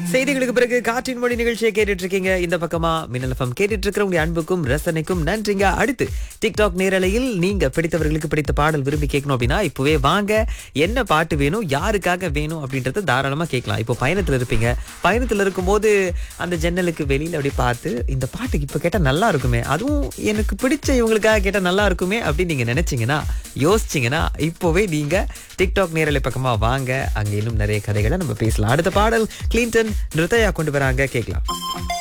செய்திகளுக்கு பிறகு காற்றின் மொழி நிகழ்ச்சியை கேட்டுட்டு இருக்கீங்க இந்த பக்கமா மின்னல் எஃப்எம் கேட்டுட்டு இருக்கிற உங்க அன்புக்கும் ரசனைக்கும் நன்றிங்க அடுத்து டிக்டாக் நேரலையில் நீங்க பிடித்தவர்களுக்கு பிடித்த பாடல் விரும்பி கேட்கணும் அப்படின்னா இப்பவே வாங்க என்ன பாட்டு வேணும் யாருக்காக வேணும் அப்படின்றத தாராளமா கேட்கலாம் இப்போ பயணத்துல இருப்பீங்க பயணத்துல இருக்கும்போது அந்த ஜன்னலுக்கு வெளியில அப்படி பார்த்து இந்த பாட்டு இப்ப கேட்டா நல்லா இருக்குமே அதுவும் எனக்கு பிடிச்ச இவங்களுக்காக கேட்டா நல்லா இருக்குமே அப்படின்னு நீங்க நினைச்சீங்கன்னா யோசிச்சீங்கன்னா இப்போவே நீங்க டிக்டாக் நேரலை பக்கமா வாங்க அங்க இன்னும் நிறைய கதைகளை நம்ம பேசலாம் அடுத்த பாடல் கிளின்டன் நிருத்தயா கொண்டு வராங்க கேட்கலாம்